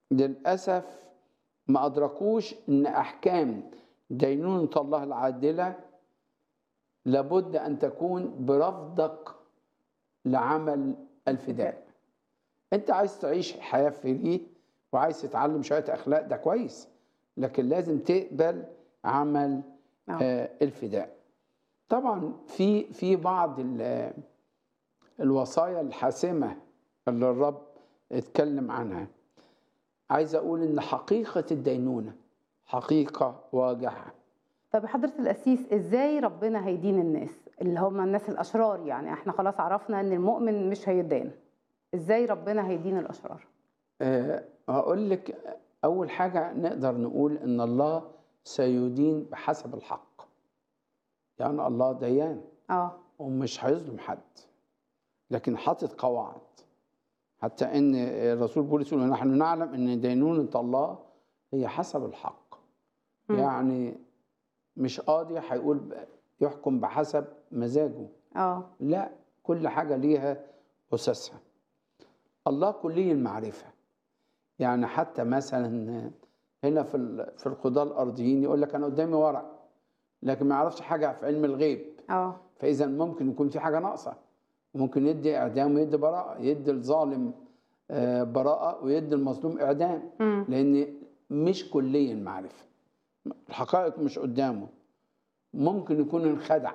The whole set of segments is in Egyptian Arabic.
للأسف ما أدركوش إن أحكام دينونة الله العادلة لابد أن تكون برفضك لعمل الفداء أنت عايز تعيش حياة فري وعايز تتعلم شوية أخلاق ده كويس لكن لازم تقبل عمل آه. آه، الفداء طبعا في في بعض ال- الوصايا الحاسمة اللي الرب اتكلم عنها عايز أقول إن حقيقة الدينونة حقيقة واجعة طب حضرة القسيس ازاي ربنا هيدين الناس اللي هم الناس الاشرار يعني احنا خلاص عرفنا ان المؤمن مش هيدان ازاي ربنا هيدين الاشرار آه، هقول لك أول حاجة نقدر نقول إن الله سيدين بحسب الحق يعني الله ديان اه ومش هيظلم حد لكن حاطط قواعد حتى ان الرسول بولس يقول نحن نعلم ان دينونة الله هي حسب الحق مم. يعني مش قاضي هيقول ب- يحكم بحسب مزاجه اه لا كل حاجة ليها أساسها الله كلي المعرفة يعني حتى مثلا هنا في ال- في القضاة الأرضيين يقول لك أنا قدامي ورق لكن ما يعرفش حاجة في علم الغيب اه فاذا ممكن يكون في حاجه ناقصه ممكن يدي اعدام ويدي براءه يدي الظالم آه، براءه ويدي المظلوم اعدام مم. لان مش كليا معرفه الحقائق مش قدامه ممكن يكون انخدع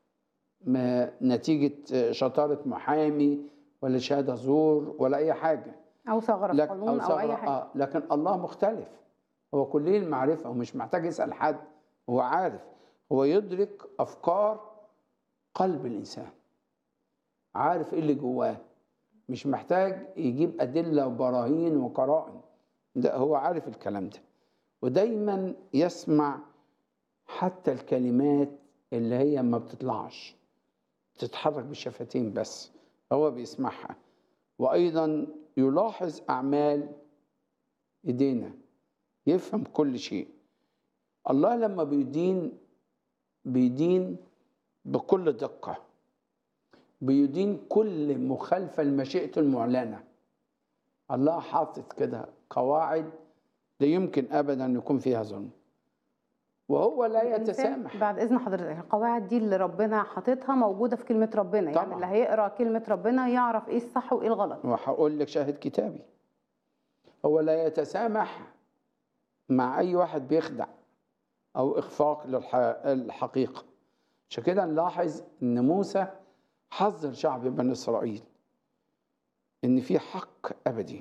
ما نتيجه آه، شطاره محامي ولا شهاده زور ولا اي حاجه او ثغره في لك قانون او, ثغرة، اي حاجه آه لكن الله مختلف هو كلي المعرفة ومش محتاج يسأل حد هو عارف هو يدرك أفكار قلب الإنسان عارف إيه اللي جواه مش محتاج يجيب أدلة وبراهين وقرائن ده هو عارف الكلام ده ودايما يسمع حتى الكلمات اللي هي ما بتطلعش تتحرك بالشفتين بس هو بيسمعها وأيضا يلاحظ أعمال إيدينا يفهم كل شيء الله لما بيدين بيدين بكل دقة بيدين كل مخالفة لمشيئته المعلنة الله حاطط كده قواعد لا يمكن أبدا يكون فيها ظلم وهو لا الإنسان يتسامح بعد اذن حضرتك القواعد دي اللي ربنا حاططها موجوده في كلمه ربنا يعني طبعاً. اللي هيقرا كلمه ربنا يعرف ايه الصح وايه الغلط وهقول لك شاهد كتابي هو لا يتسامح مع اي واحد بيخدع او اخفاق للحقيقه عشان كده نلاحظ ان موسى حذر شعب بني اسرائيل ان في حق ابدي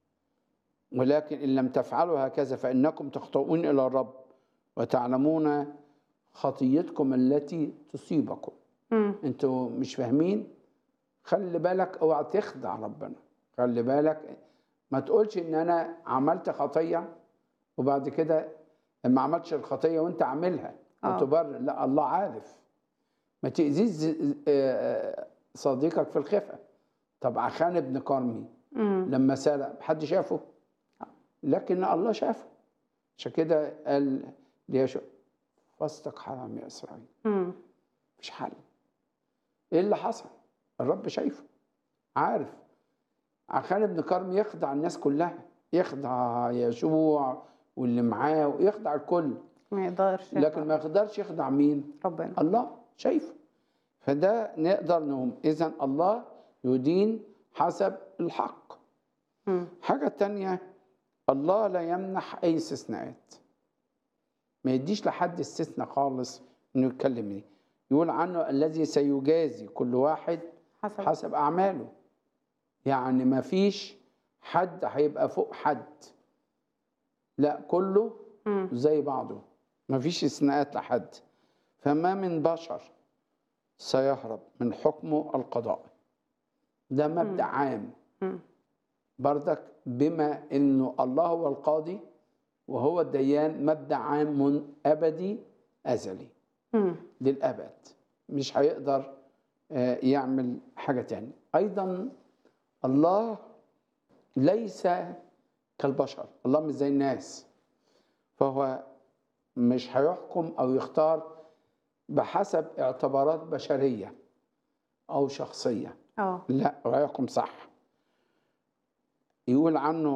ولكن ان لم تفعلوا هكذا فانكم تخطئون الى الرب وتعلمون خطيتكم التي تصيبكم مم. انتوا مش فاهمين خلي بالك اوعى تخدع ربنا خلي بالك ما تقولش ان انا عملت خطيه وبعد كده ما عملتش الخطيه وانت عاملها آه. وتبرر لا الله عارف ما تاذيش ز- آه، صديقك في الخفه طب عخان ابن كرمي مم. لما سرق حد شافه لكن الله شافه عشان كده قال ليشوع فاستق حرام يا اسرائيل مم. مفيش حل ايه اللي حصل الرب شايفه عارف عخان بن كرم يخدع الناس كلها يخدع يشوع واللي معاه ويخدع الكل ما يقدرش لكن ما يقدرش يخدع مين ربنا الله شايفه فده نقدر نقوم اذا الله يدين حسب الحق مم. حاجة تانية الله لا يمنح أي استثناءات ما يديش لحد استثناء خالص إنه يتكلم ليه يقول عنه الذي سيجازي كل واحد حسب حسب أعماله يعني ما فيش حد هيبقى فوق حد لا كله مم. زي بعضه ما فيش استثناءات لحد فما من بشر سيهرب من حكمه القضاء ده مبدأ عام مم. بردك بما انه الله هو القاضي وهو الديان مبدا عام ابدي ازلي مم. للابد مش هيقدر آه، يعمل حاجه تاني ايضا الله ليس كالبشر الله مش زي الناس فهو مش هيحكم او يختار بحسب اعتبارات بشريه او شخصيه اه لا هو هيحكم صح يقول عنه